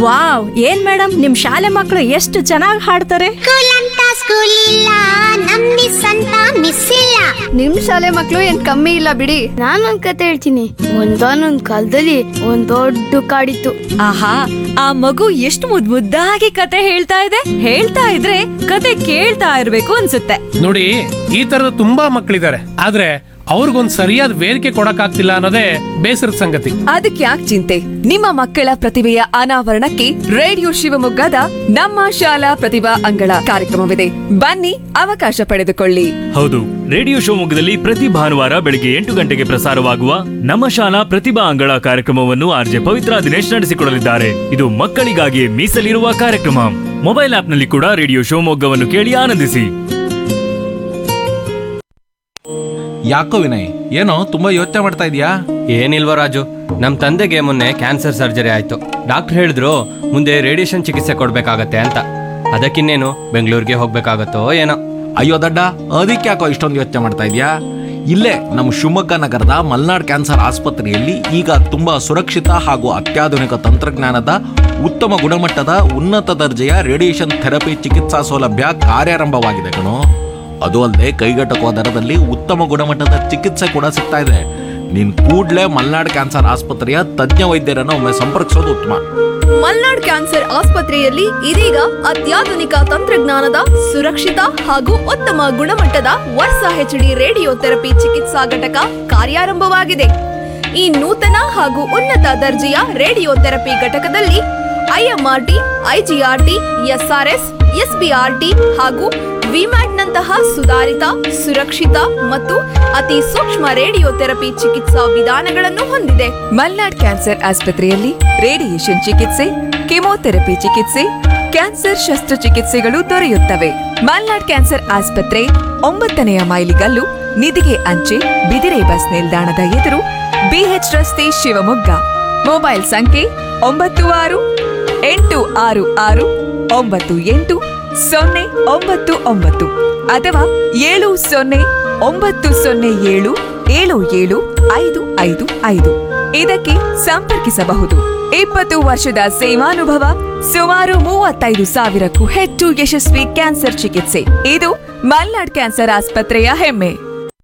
wow ಏನ್ madam ನಿಮ್ ಶಾಲೆ ಮಕ್ಕಳು ಎಷ್ಟು ಚೆನ್ನಾಗಿ ಹಾಡ್ತಾರೆ ಸ್ಕೂಲ್ ಅಂತ ಸ್ಕೂಲ್ ಇಲ್ಲ ನಮ್ ಮಿಸ್ ಅಂತ ಮಿಸ್ ಇಲ್ಲ ನಿಮ್ ಶಾಲೆ ಮಕ್ಳು ಏನ್ ಕಮ್ಮಿ ಇಲ್ಲ ಬಿಡಿ ನಾನೊಂದ್ ಕತೆ ಹೇಳ್ತೀನಿ ಒಂದಾನೊಂದ್ ಕಾಲದಲ್ಲಿ ಒಂದ್ ದೊಡ್ಡ ಕಾಡಿತ್ತು ಆಹಾ ಆ ಮಗು ಎಷ್ಟು ಮುದ್ ಮುದ್ದಾಗಿ ಕತೆ ಹೇಳ್ತಾ ಇದೆ ಹೇಳ್ತಾ ಇದ್ರೆ ಕತೆ ಕೇಳ್ತಾ ಇರ್ಬೇಕು ಅನ್ಸುತ್ತೆ ನೋಡಿ ಈ ತರದ ತುಂಬಾ ಮಕ್ಕಳಿದ್ದಾರೆ ಆದ್ರೆ ಅವ್ರಿಗೊಂದ್ ಸರಿಯಾದ ವೇದಿಕೆ ಕೊಡಕ್ಕಾಗ್ತಿಲ್ಲ ಅನ್ನೋದೇ ಬೇಸರದ ಸಂಗತಿ ಅದಕ್ಕೆ ಯಾಕೆ ಚಿಂತೆ ನಿಮ್ಮ ಮಕ್ಕಳ ಪ್ರತಿಭೆಯ ಅನಾವರಣಕ್ಕೆ ರೇಡಿಯೋ ಶಿವಮೊಗ್ಗದ ನಮ್ಮ ಶಾಲಾ ಪ್ರತಿಭಾ ಅಂಗಳ ಕಾರ್ಯಕ್ರಮವಿದೆ ಬನ್ನಿ ಅವಕಾಶ ಪಡೆದುಕೊಳ್ಳಿ ಹೌದು ರೇಡಿಯೋ ಶಿವಮೊಗ್ಗದಲ್ಲಿ ಪ್ರತಿ ಭಾನುವಾರ ಬೆಳಿಗ್ಗೆ ಎಂಟು ಗಂಟೆಗೆ ಪ್ರಸಾರವಾಗುವ ನಮ್ಮ ಶಾಲಾ ಪ್ರತಿಭಾ ಅಂಗಳ ಕಾರ್ಯಕ್ರಮವನ್ನು ಆರ್ಜೆ ಪವಿತ್ರ ದಿನೇಶ್ ನಡೆಸಿಕೊಡಲಿದ್ದಾರೆ ಇದು ಮಕ್ಕಳಿಗಾಗಿ ಮೀಸಲಿರುವ ಕಾರ್ಯಕ್ರಮ ಮೊಬೈಲ್ ಆಪ್ನಲ್ಲಿ ಕೂಡ ರೇಡಿಯೋ ಶಿವಮೊಗ್ಗವನ್ನು ಕೇಳಿ ಆನಂದಿಸಿ ಯಾಕೋ ವಿನಯ್ ಏನೋ ತುಂಬಾ ಯೋಚನೆ ಮಾಡ್ತಾ ಇದೀಯಾ ಏನಿಲ್ವ ರಾಜು ನಮ್ಮ ತಂದೆಗೆ ಮೊನ್ನೆ ಕ್ಯಾನ್ಸರ್ ಸರ್ಜರಿ ಆಯ್ತು ಡಾಕ್ಟರ್ ಹೇಳಿದ್ರು ಮುಂದೆ ರೇಡಿಯೇಷನ್ ಚಿಕಿತ್ಸೆ ಕೊಡ್ಬೇಕಾಗತ್ತೆ ಅಂತ ಅದಕ್ಕಿನ್ನೇನು ಬೆಂಗಳೂರಿಗೆ ಹೋಗ್ಬೇಕಾಗತ್ತೋ ಏನೋ ಅಯ್ಯೋ ದಡ್ಡ ಅದಕ್ಕೆ ಯಾಕೋ ಇಷ್ಟೊಂದು ಯೋಚನೆ ಮಾಡ್ತಾ ಇದೀಯಾ ಇಲ್ಲೇ ನಮ್ಮ ಶಿವಮೊಗ್ಗ ನಗರದ ಮಲ್ನಾಡ್ ಕ್ಯಾನ್ಸರ್ ಆಸ್ಪತ್ರೆಯಲ್ಲಿ ಈಗ ತುಂಬಾ ಸುರಕ್ಷಿತ ಹಾಗೂ ಅತ್ಯಾಧುನಿಕ ತಂತ್ರಜ್ಞಾನದ ಉತ್ತಮ ಗುಣಮಟ್ಟದ ಉನ್ನತ ದರ್ಜೆಯ ರೇಡಿಯೇಷನ್ ಥೆರಪಿ ಚಿಕಿತ್ಸಾ ಸೌಲಭ್ಯ ಕಾರ್ಯಾರಂಭವಾಗಿದೆ ಕಣೋ ಅದು ಅಲ್ಲದೆ ಕೈಗೆಟಕುವ ದರದಲ್ಲಿ ಉತ್ತಮ ಗುಣಮಟ್ಟದ ಚಿಕಿತ್ಸೆ ಕೂಡ ಸಿಗ್ತಾ ಇದೆ ನೀನ್ ಕೂಡ್ಲೇ ಮಲ್ನಾಡ್ ಕ್ಯಾನ್ಸರ್ ಆಸ್ಪತ್ರೆಯ ತಜ್ಞ ವೈದ್ಯರನ್ನು ಒಮ್ಮೆ ಸಂಪರ್ಕಿಸೋದು ಉತ್ತಮ ಮಲ್ನಾಡ್ ಕ್ಯಾನ್ಸರ್ ಆಸ್ಪತ್ರೆಯಲ್ಲಿ ಇದೀಗ ಅತ್ಯಾಧುನಿಕ ತಂತ್ರಜ್ಞಾನದ ಸುರಕ್ಷಿತ ಹಾಗೂ ಉತ್ತಮ ಗುಣಮಟ್ಟದ ವರ್ಷ ಹೆಚ್ಡಿ ರೇಡಿಯೋ ಥೆರಪಿ ಚಿಕಿತ್ಸಾ ಘಟಕ ಕಾರ್ಯಾರಂಭವಾಗಿದೆ ಈ ನೂತನ ಹಾಗೂ ಉನ್ನತ ದರ್ಜೆಯ ರೇಡಿಯೋ ಥೆರಪಿ ಘಟಕದಲ್ಲಿ ಐಎಂಆರ್ಟಿ ಐಜಿಆರ್ಟಿ ಎಸ್ಆರ್ಎಸ್ ಎಸ್ಬಿಆರ್ಟಿ ಹಾಗೂ ವಿಮ್ಯಾಟ್ನಂತಹ ಸುಧಾರಿತ ಸುರಕ್ಷಿತ ಮತ್ತು ಅತಿ ಸೂಕ್ಷ್ಮ ರೇಡಿಯೋ ಥೆರಪಿ ಚಿಕಿತ್ಸಾ ವಿಧಾನಗಳನ್ನು ಹೊಂದಿದೆ ಮಲ್ನಾಡ್ ಕ್ಯಾನ್ಸರ್ ಆಸ್ಪತ್ರೆಯಲ್ಲಿ ರೇಡಿಯೇಷನ್ ಚಿಕಿತ್ಸೆ ಕೆಮೊಥೆರಪಿ ಚಿಕಿತ್ಸೆ ಕ್ಯಾನ್ಸರ್ ಶಸ್ತ್ರಚಿಕಿತ್ಸೆಗಳು ದೊರೆಯುತ್ತವೆ ಮಲ್ನಾಡ್ ಕ್ಯಾನ್ಸರ್ ಆಸ್ಪತ್ರೆ ಒಂಬತ್ತನೆಯ ಮೈಲಿಗಲ್ಲು ನಿಧಿಗೆ ಅಂಚೆ ಬಿದಿರೆ ಬಸ್ ನಿಲ್ದಾಣದ ಎದುರು ಬಿಎಚ್ ರಸ್ತೆ ಶಿವಮೊಗ್ಗ ಮೊಬೈಲ್ ಸಂಖ್ಯೆ ಒಂಬತ್ತು ಆರು ಎಂಟು ಆರು ಆರು ಒಂಬತ್ತು ಎಂಟು ಸೊನ್ನೆ ಒಂಬತ್ತು ಒಂಬತ್ತು ಅಥವಾ ಏಳು ಸೊನ್ನೆ ಒಂಬತ್ತು ಸೊನ್ನೆ ಏಳು ಏಳು ಏಳು ಐದು ಐದು ಐದು ಇದಕ್ಕೆ ಸಂಪರ್ಕಿಸಬಹುದು ಇಪ್ಪತ್ತು ವರ್ಷದ ಸೇವಾನುಭವ ಸುಮಾರು ಮೂವತ್ತೈದು ಸಾವಿರಕ್ಕೂ ಹೆಚ್ಚು ಯಶಸ್ವಿ ಕ್ಯಾನ್ಸರ್ ಚಿಕಿತ್ಸೆ ಇದು ಮಲ್ನಾಡ್ ಕ್ಯಾನ್ಸರ್ ಆಸ್ಪತ್ರೆಯ ಹೆಮ್ಮೆ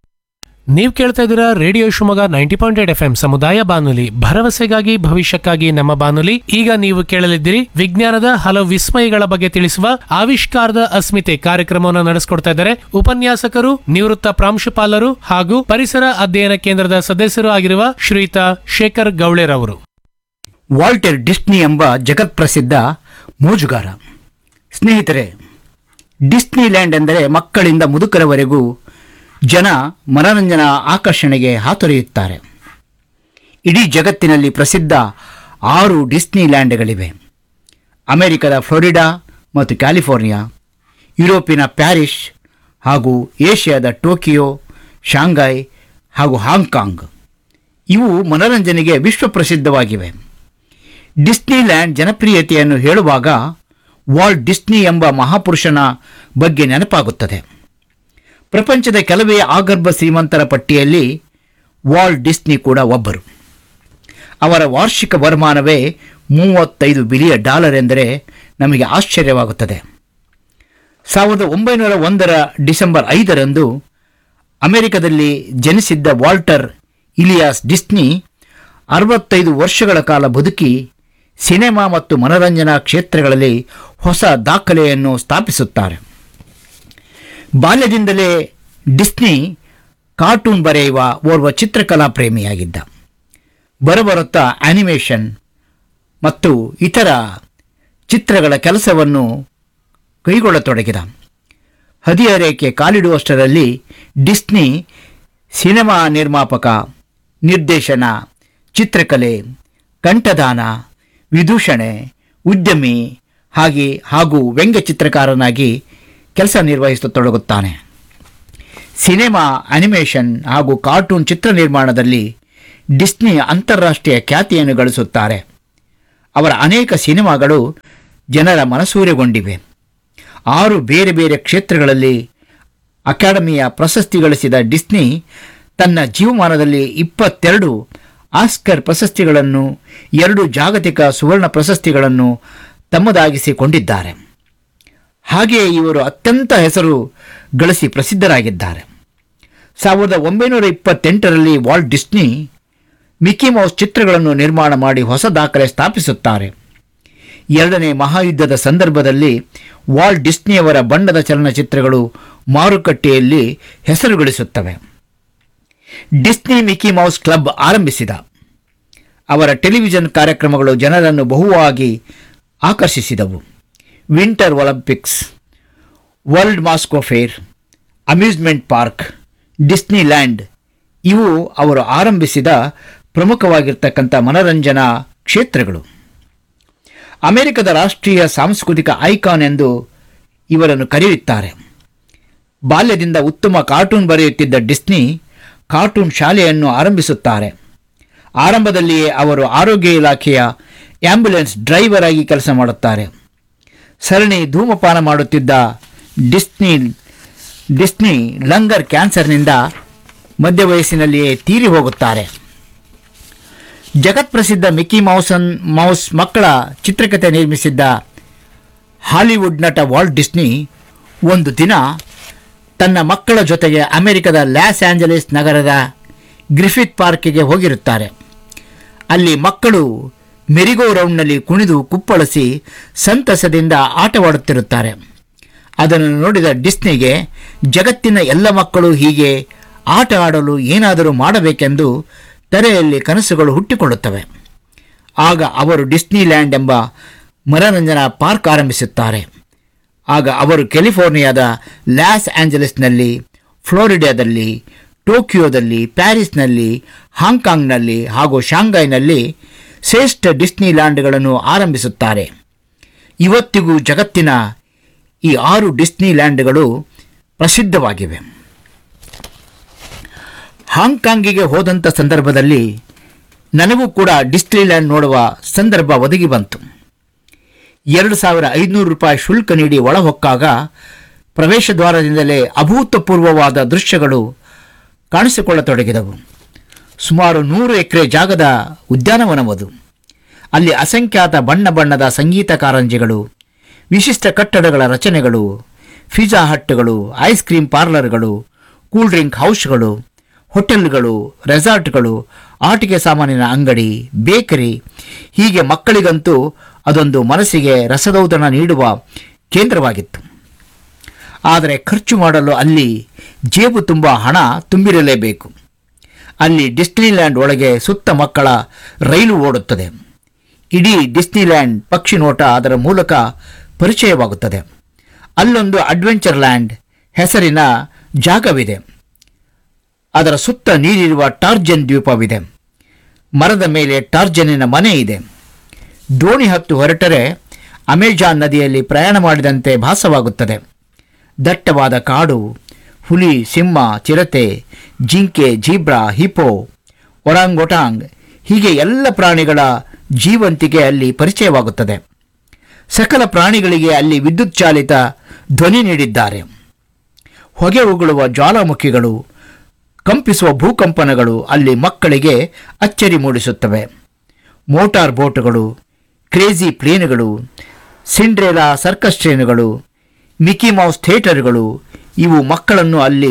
ನೀವ್ ಕೇಳ್ತಾ ಇದ್ದೀರಾ radio Shivamogga ninety point eight F M ಸಮುದಾಯ ಬಾನುಲಿ ಭರವಸೆಗಾಗಿ ಭವಿಷ್ಯಕ್ಕಾಗಿ ನಮ್ಮ ಬಾನುಲಿ ಈಗ ನೀವು ಕೇಳಲಿದ್ದೀರಿ ವಿಜ್ಞಾನದ ಹಲವು ವಿಸ್ಮಯಗಳ ಬಗ್ಗೆ ತಿಳಿಸುವ ಆವಿಷ್ಕಾರದ ಅಸ್ಮಿತೆ ಕಾರ್ಯಕ್ರಮವನ್ನು ನಡೆಸಿಕೊಡ್ತಾ ಇದ್ದಾರೆ ಉಪನ್ಯಾಸಕರು ನಿವೃತ್ತ ಪ್ರಾಂಶುಪಾಲರು ಹಾಗೂ ಪರಿಸರ ಅಧ್ಯಯನ ಕೇಂದ್ರದ ಸದಸ್ಯರು ಆಗಿರುವ ಶ್ರೀಯುತ ಶೇಖರ್ ಗೌಳೆರವರು ವಾಲ್ಟರ್ ಡಿಸ್ನಿ ಎಂಬ ಜಗತ್ಪ್ರಸಿದ್ಧ ಮೋಜುಗಾರ ಸ್ನೇಹಿತರೆ ಡಿಸ್ನಿಲ್ಯಾಂಡ್ ಎಂದರೆ ಮಕ್ಕಳಿಂದ ಮುದುಕರವರೆಗೂ ಜನ ಮನರಂಜನಾ ಆಕರ್ಷಣೆಗೆ ಹಾತೊರೆಯುತ್ತಾರೆ ಇಡೀ ಜಗತ್ತಿನಲ್ಲಿ ಪ್ರಸಿದ್ಧ ಆರು ಡಿಸ್ನಿಲ್ಯಾಂಡ್ಗಳಿವೆ ಅಮೆರಿಕದ ಫ್ಲೋರಿಡಾ ಮತ್ತು ಕ್ಯಾಲಿಫೋರ್ನಿಯಾ ಯುರೋಪಿನ ಪ್ಯಾರಿಸ್ ಹಾಗೂ ಏಷ್ಯಾದ ಟೋಕಿಯೋ ಶಾಂಘೈ ಹಾಗೂ ಹಾಂಗ್ಕಾಂಗ್ ಇವು ಮನರಂಜನೆಗೆ ವಿಶ್ವಪ್ರಸಿದ್ಧವಾಗಿವೆ ಡಿಸ್ನಿಲ್ಯಾಂಡ್ ಜನಪ್ರಿಯತೆಯನ್ನು ಹೇಳುವಾಗ ವಾಲ್ಟ್ ಡಿಸ್ನಿ ಎಂಬ ಮಹಾಪುರುಷನ ಬಗ್ಗೆ ನೆನಪಾಗುತ್ತದೆ ಪ್ರಪಂಚದ ಕೆಲವೇ ಆಗರ್ಭ ಶ್ರೀಮಂತರ ಪಟ್ಟಿಯಲ್ಲಿ ವಾಲ್ಟ್ ಡಿಸ್ನಿ ಕೂಡ ಒಬ್ಬರು ಅವರ ವಾರ್ಷಿಕ ವರಮಾನವೇ ಮೂವತ್ತೈದು ಬಿಲಿಯನ್ ಡಾಲರ್ ಎಂದರೆ ನಮಗೆ ಆಶ್ಚರ್ಯವಾಗುತ್ತದೆ ಸಾವಿರದ ಒಂಬೈನೂರ ಒಂದರ ಡಿಸೆಂಬರ್ ಐದರಂದು ಅಮೆರಿಕದಲ್ಲಿ ಜನಿಸಿದ್ದ ವಾಲ್ಟರ್ ಇಲಿಯಾಸ್ ಡಿಸ್ನಿ ಅರವತ್ತೈದು ವರ್ಷಗಳ ಕಾಲ ಬದುಕಿ ಸಿನೆಮಾ ಮತ್ತು ಮನರಂಜನಾ ಕ್ಷೇತ್ರಗಳಲ್ಲಿ ಹೊಸ ದಾಖಲೆಯನ್ನು ಸ್ಥಾಪಿಸುತ್ತಾರೆ ಬಾಲ್ಯದಿಂದಲೇ ಡಿಸ್ನಿ ಕಾರ್ಟೂನ್ ಬರೆಯುವ ಓರ್ವ ಚಿತ್ರಕಲಾ ಪ್ರೇಮಿಯಾಗಿದ್ದ ಬರಬರುತ್ತಾ ಆನಿಮೇಷನ್ ಮತ್ತು ಇತರ ಚಿತ್ರಗಳ ಕೆಲಸವನ್ನು ಕೈಗೊಳ್ಳತೊಡಗಿದ ಹದಿಹರೆಯಕ್ಕೆ ಕಾಲಿಡುವಷ್ಟರಲ್ಲಿ ಡಿಸ್ನಿ ಸಿನೆಮಾ ನಿರ್ಮಾಪಕ ನಿರ್ದೇಶನ ಚಿತ್ರಕಲೆ ಕಂಠದಾನ ವಿದೂಷಣೆ ಉದ್ಯಮಿ ಹಾಗೆ ಹಾಗೂ ವ್ಯಂಗ್ಯ ಚಿತ್ರಕಾರನಾಗಿ ಕೆಲಸ ನಿರ್ವಹಿಸತೊಡಗುತ್ತಾನೆ ಸಿನೆಮಾ ಅನಿಮೇಷನ್ ಹಾಗೂ ಕಾರ್ಟೂನ್ ಚಿತ್ರ ನಿರ್ಮಾಣದಲ್ಲಿ ಡಿಸ್ನಿ ಅಂತಾರಾಷ್ಟ್ರೀಯ ಖ್ಯಾತಿಯನ್ನು ಗಳಿಸುತ್ತಾರೆ ಅವರ ಅನೇಕ ಸಿನಿಮಾಗಳು ಜನರ ಮನಸೂರೆಗೊಂಡಿವೆ ಆರು ಬೇರೆ ಬೇರೆ ಕ್ಷೇತ್ರಗಳಲ್ಲಿ ಅಕಾಡೆಮಿಯ ಪ್ರಶಸ್ತಿ ಗಳಿಸಿದ ಡಿಸ್ನಿ ತನ್ನ ಜೀವಮಾನದಲ್ಲಿ ಇಪ್ಪತ್ತೆರಡು ಆಸ್ಕರ್ ಪ್ರಶಸ್ತಿಗಳನ್ನು ಎರಡು ಜಾಗತಿಕ ಸುವರ್ಣ ಪ್ರಶಸ್ತಿಗಳನ್ನು ತಮ್ಮದಾಗಿಸಿಕೊಂಡಿದ್ದಾರೆ ಹಾಗೆಯೇ ಇವರು ಅತ್ಯಂತ ಹೆಸರು ಗಳಿಸಿ ಪ್ರಸಿದ್ಧರಾಗಿದ್ದಾರೆ ಸಾವಿರದ ಒಂಬೈನೂರ ಇಪ್ಪತ್ತೆಂಟರಲ್ಲಿ ವಾಲ್ಟ್ ಡಿಸ್ನಿ ಮಿಕ್ಕಿ ಮೌಸ್ ಚಿತ್ರಗಳನ್ನು ನಿರ್ಮಾಣ ಮಾಡಿ ಹೊಸ ದಾಖಲೆ ಸ್ಥಾಪಿಸುತ್ತಾರೆ ಎರಡನೇ ಮಹಾಯುದ್ಧದ ಸಂದರ್ಭದಲ್ಲಿ ವಾಲ್ಟ್ ಡಿಸ್ನಿಯವರ ಬಣ್ಣದ ಚಲನಚಿತ್ರಗಳು ಮಾರುಕಟ್ಟೆಯಲ್ಲಿ ಹೆಸರು ಗಳಿಸುತ್ತವೆ ಡಿಸ್ನಿ ಮಿಕ್ಕಿ ಮೌಸ್ ಕ್ಲಬ್ ಆರಂಭಿಸಿದ ಅವರ ಟೆಲಿವಿಷನ್ ಕಾರ್ಯಕ್ರಮಗಳು ಜನರನ್ನು ಬಹುವಾಗಿ ಆಕರ್ಷಿಸಿದವು Winter Olympics world Moscow fair amusement park Disneyland ಇವು ಅವರು ಆರಂಭಿಸಿದ ಪ್ರಮುಖವಾಗಿರ್ತಕ್ಕಂಥ ಮನರಂಜನಾ ಕ್ಷೇತ್ರಗಳು ಅಮೆರಿಕದ ರಾಷ್ಟ್ರೀಯ ಸಾಂಸ್ಕೃತಿಕ ಐಕಾನ್ ಎಂದು ಇವರನ್ನು ಕರೆಯುತ್ತಾರೆ ಬಾಲ್ಯದಿಂದ ಉತ್ತಮ ಕಾರ್ಟೂನ್ ಬರೆಯುತ್ತಿದ್ದ ಡಿಸ್ನಿ ಕಾರ್ಟೂನ್ ಶಾಲೆಯನ್ನು ಆರಂಭಿಸುತ್ತಾರೆ ಆರಂಭದಲ್ಲಿಯೇ ಅವರು ಆರೋಗ್ಯ ಇಲಾಖೆಯ ಆಂಬ್ಯುಲೆನ್ಸ್ ಡ್ರೈವರ್ ಆಗಿ ಕೆಲಸ ಮಾಡುತ್ತಾರೆ ಸರಣಿ ಧೂಮಪಾನ ಮಾಡುತ್ತಿದ್ದ ಡಿಸ್ನಿ ಡಿಸ್ನಿ ಲಂಗರ್ ಕ್ಯಾನ್ಸರ್ನಿಂದ ಮಧ್ಯ ವಯಸ್ಸಿನಲ್ಲಿಯೇ ತೀರಿ ಹೋಗುತ್ತಾರೆ ಜಗತ್ಪ್ರಸಿದ್ಧ ಮಿಕ್ಕಿ ಮೌಸನ್ ಮೌಸ್ ಮಕ್ಕಳ ಚಿತ್ರಕಥೆ ನಿರ್ಮಿಸಿದ್ದ ಹಾಲಿವುಡ್ ನಟ ವಾಲ್ಟ್ ಡಿಸ್ನಿ ಒಂದು ದಿನ ತನ್ನ ಮಕ್ಕಳ ಜೊತೆಗೆ ಅಮೆರಿಕದ ಲಾಸ್ ಆಂಜಲೀಸ್ ನಗರದ ಗ್ರಿಫಿತ್ ಪಾರ್ಕಿಗೆ ಹೋಗಿರುತ್ತಾರೆ ಅಲ್ಲಿ ಮಕ್ಕಳು ಮೆರಿಗೋ ರೌಂಡ್ನಲ್ಲಿ ಕುಣಿದು ಕುಪ್ಪಳಿಸಿ ಸಂತಸದಿಂದ ಆಟವಾಡುತ್ತಿರುತ್ತಾರೆ ಅದನ್ನು ನೋಡಿದ ಡಿಸ್ನಿಗೆ ಜಗತ್ತಿನ ಎಲ್ಲ ಮಕ್ಕಳು ಹೀಗೆ ಆಟ ಆಡಲು ಏನಾದರೂ ಮಾಡಬೇಕೆಂದು ತೆರೆಯಲ್ಲಿ ಕನಸುಗಳು ಹುಟ್ಟಿಕೊಳ್ಳುತ್ತವೆ ಆಗ ಅವರು ಡಿಸ್ನಿ ಲ್ಯಾಂಡ್ ಎಂಬ ಮನರಂಜನಾ ಪಾರ್ಕ್ ಆರಂಭಿಸುತ್ತಾರೆ ಆಗ ಅವರು ಕ್ಯಾಲಿಫೋರ್ನಿಯಾದ ಲಾಸ್ ಆಂಜಲೀಸ್ನಲ್ಲಿ ಫ್ಲೋರಿಡಾದಲ್ಲಿ ಟೋಕಿಯೋದಲ್ಲಿ ಪ್ಯಾರಿಸ್ನಲ್ಲಿ ಹಾಂಗ್ಕಾಂಗ್ನಲ್ಲಿ ಹಾಗೂ ಶಾಂಘೈನಲ್ಲಿ ಶ್ರೇಷ್ಠ ಡಿಸ್ನಿ ಲ್ಯಾಂಡ್ಗಳನ್ನು ಆರಂಭಿಸುತ್ತಾರೆ ಇವತ್ತಿಗೂ ಜಗತ್ತಿನ ಈ ಆರು ಡಿಸ್ನಿ ಲ್ಯಾಂಡ್ಗಳು ಪ್ರಸಿದ್ಧವಾಗಿವೆ ಹಾಂಗ್ಕಾಂಗಿಗೆ ಹೋದಂಥ ಸಂದರ್ಭದಲ್ಲಿ ನನಗೂ ಕೂಡ ಡಿಸ್ನಿ ಲ್ಯಾಂಡ್ ನೋಡುವ ಸಂದರ್ಭ ಒದಗಿ ಬಂತು ಎರಡು ಸಾವಿರ ಐದುನೂರು ರೂಪಾಯಿ ಶುಲ್ಕ ನೀಡಿ ಒಳಹೊಕ್ಕಾಗ ಪ್ರವೇಶ ದ್ವಾರದಿಂದಲೇ ಅಭೂತಪೂರ್ವವಾದ ದೃಶ್ಯಗಳು ಕಾಣಿಸಿಕೊಳ್ಳತೊಡಗಿದವು ಸುಮಾರು ನೂರು ಎಕರೆ ಜಾಗದ ಉದ್ಯಾನವನವದು ಅಲ್ಲಿ ಅಸಂಖ್ಯಾತ ಬಣ್ಣ ಬಣ್ಣದ ಸಂಗೀತ ಕಾರಂಜಿಗಳು ವಿಶಿಷ್ಟ ಕಟ್ಟಡಗಳ ರಚನೆಗಳು ಪಿಜ್ಜಾ ಹಟ್ಗಳು ಐಸ್ ಕ್ರೀಮ್ ಪಾರ್ಲರ್ಗಳು ಕೂಲ್ ಡ್ರಿಂಕ್ ಹೌಸ್ಗಳು ಹೋಟೆಲ್ಗಳು ರೆಸಾರ್ಟ್ಗಳು ಆಟಿಕೆ ಸಾಮಾನಿನ ಅಂಗಡಿ ಬೇಕರಿ ಹೀಗೆ ಮಕ್ಕಳಿಗಂತೂ ಅದೊಂದು ಮನಸ್ಸಿಗೆ ರಸದೌತಣ ನೀಡುವ ಕೇಂದ್ರವಾಗಿತ್ತು ಆದರೆ ಖರ್ಚು ಮಾಡಲು ಅಲ್ಲಿ ಜೇಬು ತುಂಬ ಹಣ ತುಂಬಿರಲೇಬೇಕು ಅಲ್ಲಿ ಡಿಸ್ನಿಲ್ಯಾಂಡ್ ಒಳಗೆ ಸುತ್ತ ಮಕ್ಕಳ ರೈಲು ಓಡುತ್ತದೆ ಇಡೀ ಡಿಸ್ನಿಲ್ಯಾಂಡ್ ಪಕ್ಷಿ ನೋಟ ಅದರ ಮೂಲಕ ಪರಿಚಯವಾಗುತ್ತದೆ ಅಲ್ಲೊಂದು ಅಡ್ವೆಂಚರ್ ಲ್ಯಾಂಡ್ ಹೆಸರಿನ ಜಾಗವಿದೆ ಅದರ ಸುತ್ತ ನೀರಿರುವ ಟಾರ್ಜನ್ ದ್ವೀಪವಿದೆ ಮರದ ಮೇಲೆ ಟಾರ್ಜನಿನ ಮನೆ ಇದೆ ದೋಣಿ ಹತ್ತು ಹೊರಟರೆ ಅಮೆಜಾನ್ ನದಿಯಲ್ಲಿ ಪ್ರಯಾಣ ಮಾಡಿದಂತೆ ಭಾಸವಾಗುತ್ತದೆ ದಟ್ಟವಾದ ಕಾಡು ಹುಲಿ ಸಿಂಹ ಚಿರತೆ ಜಿಂಕೆ ಜೀಬ್ರಾ ಹಿಪೋ ಒರಾಂಗ್ ಒಟಾಂಗ್ ಹೀಗೆ ಎಲ್ಲ ಪ್ರಾಣಿಗಳ ಜೀವಂತಿಕೆ ಅಲ್ಲಿ ಪರಿಚಯವಾಗುತ್ತದೆ ಸಕಲ ಪ್ರಾಣಿಗಳಿಗೆ ಅಲ್ಲಿ ವಿದ್ಯುತ್ ಚಾಲಿತ ಧ್ವನಿ ನೀಡಿದ್ದಾರೆ ಹೊಗೆ ಉಗುಳುವ ಜ್ವಾಲಾಮುಖಿಗಳು ಕಂಪಿಸುವ ಭೂಕಂಪನಗಳು ಅಲ್ಲಿ ಮಕ್ಕಳಿಗೆ ಅಚ್ಚರಿ ಮೂಡಿಸುತ್ತವೆ ಮೋಟಾರ್ ಬೋಟುಗಳು ಕ್ರೇಜಿ ಪ್ಲೇನುಗಳು ಸಿಂಡ್ರೇಲಾ ಸರ್ಕಸ್ ಟ್ರೇನುಗಳು ಮಿಕಿ ಮೌಸ್ ಥಿಯೇಟರ್ಗಳು ಇವು ಮಕ್ಕಳನ್ನು ಅಲ್ಲಿ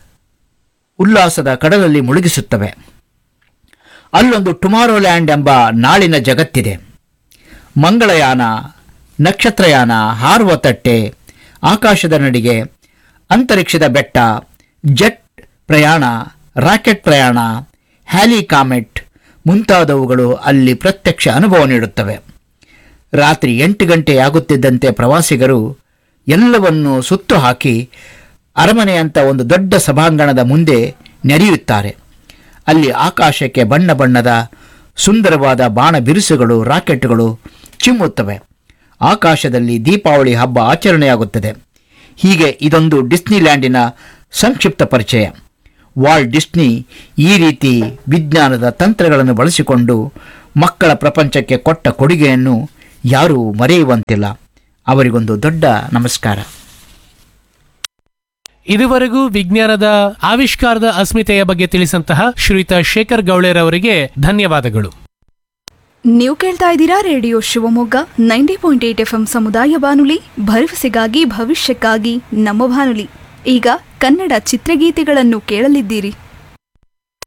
ಉಲ್ಲಾಸದ ಕಡಲಲ್ಲಿ ಮುಳುಗಿಸುತ್ತವೆ ಅಲ್ಲೊಂದು ಟುಮಾರೋ ಲ್ಯಾಂಡ್ ಎಂಬ ನಾಳಿನ ಜಗತ್ತಿದೆ ಮಂಗಳಯಾನ ನಕ್ಷತ್ರಯಾನ ಹಾರುವ ತಟ್ಟೆ ಆಕಾಶದ ನಡಿಗೆ ಅಂತರಿಕ್ಷದ ಬೆಟ್ಟ ಜೆಟ್ ಪ್ರಯಾಣ ರಾಕೆಟ್ ಪ್ರಯಾಣ ಹ್ಯಾಲಿ ಕಾಮೆಟ್ ಮುಂತಾದವುಗಳು ಅಲ್ಲಿ ಪ್ರತ್ಯಕ್ಷ ಅನುಭವ ನೀಡುತ್ತವೆ ರಾತ್ರಿ ಎಂಟು ಗಂಟೆಯಾಗುತ್ತಿದ್ದಂತೆ ಪ್ರವಾಸಿಗರು ಎಲ್ಲವನ್ನೂ ಸುತ್ತು ಹಾಕಿ ಅರಮನೆಯಂಥ ಒಂದು ದೊಡ್ಡ ಸಭಾಂಗಣದ ಮುಂದೆ ನೆರೆಯುತ್ತಾರೆ ಅಲ್ಲಿ ಆಕಾಶಕ್ಕೆ ಬಣ್ಣ ಬಣ್ಣದ ಸುಂದರವಾದ ಬಾಣ ಬಿರುಸುಗಳು ರಾಕೆಟ್ಗಳು ಚಿಮ್ಮುತ್ತವೆ ಆಕಾಶದಲ್ಲಿ ದೀಪಾವಳಿ ಹಬ್ಬ ಆಚರಣೆಯಾಗುತ್ತದೆ ಹೀಗೆ ಇದೊಂದು ಡಿಸ್ನಿಲ್ಯಾಂಡಿನ ಸಂಕ್ಷಿಪ್ತ ಪರಿಚಯ ವಾಲ್ಟ್ ಡಿಸ್ನಿ ಈ ರೀತಿ ವಿಜ್ಞಾನದ ತಂತ್ರಗಳನ್ನು ಬಳಸಿಕೊಂಡು ಮಕ್ಕಳ ಪ್ರಪಂಚಕ್ಕೆ ಕೊಟ್ಟ ಕೊಡುಗೆಯನ್ನು ಯಾರೂ ಮರೆಯುವಂತಿಲ್ಲ ಅವರಿಗೊಂದು ದೊಡ್ಡ ನಮಸ್ಕಾರ ಇದುವರೆಗೂ ವಿಜ್ಞಾನದ ಆವಿಷ್ಕಾರದ ಅಸ್ಮಿತೆಯ ಬಗ್ಗೆ ತಿಳಿಸಂತಹ ಶ್ರೀಯುತ ಶೇಖರ್ ಗೌಳೇರ್ ಅವರಿಗೆ ಧನ್ಯವಾದಗಳು ನೀವು ಕೇಳ್ತಾ ಇದ್ದೀರಾ radio Shivamogga ninety point eight F M ಸಮುದಾಯ ಬಾನುಲಿ ಭರವಸೆಗಾಗಿ ಭವಿಷ್ಯಕ್ಕಾಗಿ ನಮ್ಮ ಬಾನುಲಿ ಈಗ ಕನ್ನಡ ಚಿತ್ರಗೀತೆಗಳನ್ನು ಕೇಳಲಿದ್ದೀರಿ